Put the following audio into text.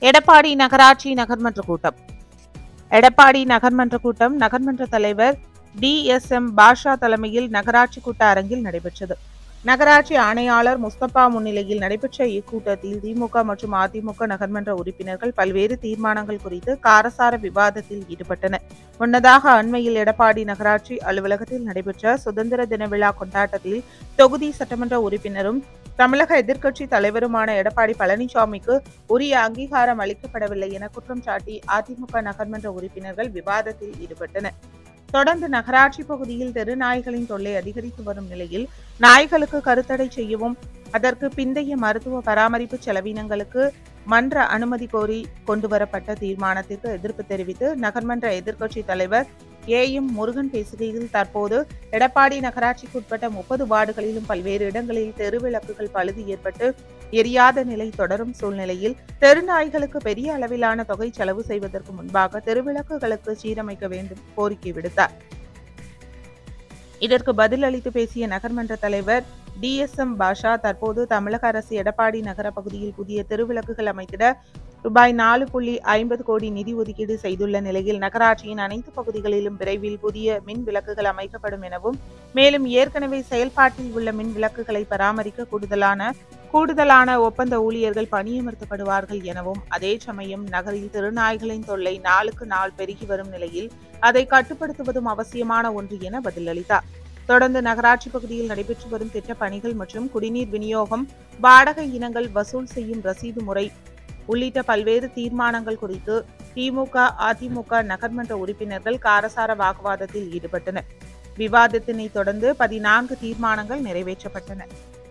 எடப்பாடி நகராட்சி நகர்மன்ற கூட்டம் எடப்பாடி நகர்மன்ற கூட்டம் நகர்மன்ற தலைவர் டி எஸ் எம் பாஷா தலைமையில் நகராட்சி கூட்ட அரங்கில் நடைபெற்றது நகராட்சி ஆணையாளர் முஸ்தபா முன்னிலையில் நடைபெற்ற இக்கூட்டத்தில் திமுக மற்றும் அதிமுக நகர்மன்ற உறுப்பினர்கள் பல்வேறு தீர்மானங்கள் குறித்து காரசார விவாதத்தில் ஈடுபட்டனர் முன்னதாக அண்மையில் எடப்பாடி நகராட்சி அலுவலகத்தில் நடைபெற்ற சுதந்திர தின விழா கொண்டாட்டத்தில் தொகுதி சட்டமன்ற உறுப்பினரும் தமிழக எதிர்க்கட்சி தலைவருமான எடப்பாடி பழனிசாமிக்கு உரிய அங்கீகாரம் அளிக்கப்படவில்லை என குற்றம் சாட்டி அதிமுக நகர்மன்ற உறுப்பினர்கள் விவாதத்தில் ஈடுபட்டனர் தொடர்ந்து நகராட்சி பகுதியில் தெருநாய்களின் தொல்லை அதிகரித்து வரும் நிலையில் நாய்களுக்கு கருத்தடை செய்யவும் அதற்கு பிந்தைய மருத்துவ பராமரிப்பு செலவினங்களுக்கு மன்ற அனுமதி கோரி கொண்டுவரப்பட்ட தீர்மானத்திற்கு எதிர்ப்பு தெரிவித்து நகர்மன்ற எதிர்க்கட்சி தலைவர் ஏ எம் முருகன் பேசுகையில் தற்போது எடப்பாடி நகராட்சிக்குட்பட்ட முப்பது வார்டுகளிலும் பல்வேறு இடங்களில் தெருவிளக்குகள் பழுது ஏற்பட்டு எரியாத நிலை தொடரும் சூழ்நிலையில் தெருநாய்களுக்கு பெரிய அளவிலான தொகை செலவு செய்வதற்கு முன்பாக தெருவிளக்குகளுக்கு சீரமைக்க வேண்டும் கோரிக்கை விடுத்தார் இதற்கு பதிலளித்து பேசிய நகர்மன்ற தலைவர் டி எஸ் எம் பாஷா தற்போது தமிழக அரசு எடப்பாடி நகர பகுதியில் புதிய தெருவிளக்குகள் அமைத்திட ரூபாய் நாலு புள்ளி ஐம்பது கோடி நிதி ஒதுக்கீடு செய்துள்ள நிலையில் நகராட்சியின் அனைத்து பகுதிகளிலும் விரைவில் புதிய மின் விளக்குகள் அமைக்கப்படும் எனவும் மேலும் ஏற்கனவே செயல்பாட்டில் உள்ள மின் விளக்குகளை பராமரிக்க கூடுதலான கூடுதலான ஒப்பந்த ஊழியர்கள் பணியமர்த்தப்படுவார்கள் எனவும் அதே சமயம் நகரில் திருநாய்களின் தொல்லை நாளுக்கு நாள் பெருகி வரும் நிலையில் அதை கட்டுப்படுத்துவதும் அவசியமான ஒன்று என பதிலளித்தார் தொடர்ந்து நகராட்சி பகுதியில் நடைபெற்று வரும் திட்டப் பணிகள் மற்றும் குடிநீர் விநியோகம் வாடகை இனங்கள் வசூல் செய்யும் ரசீது முறை உள்ளிட்ட பல்வேறு தீர்மானங்கள் குறித்து திமுக அதிமுக நகர்மன்ற உறுப்பினர்கள் காரசார வாக்குவாதத்தில் ஈடுபட்டனர் விவாதத்தினை தொடர்ந்து பதினான்கு தீர்மானங்கள் நிறைவேற்றப்பட்டன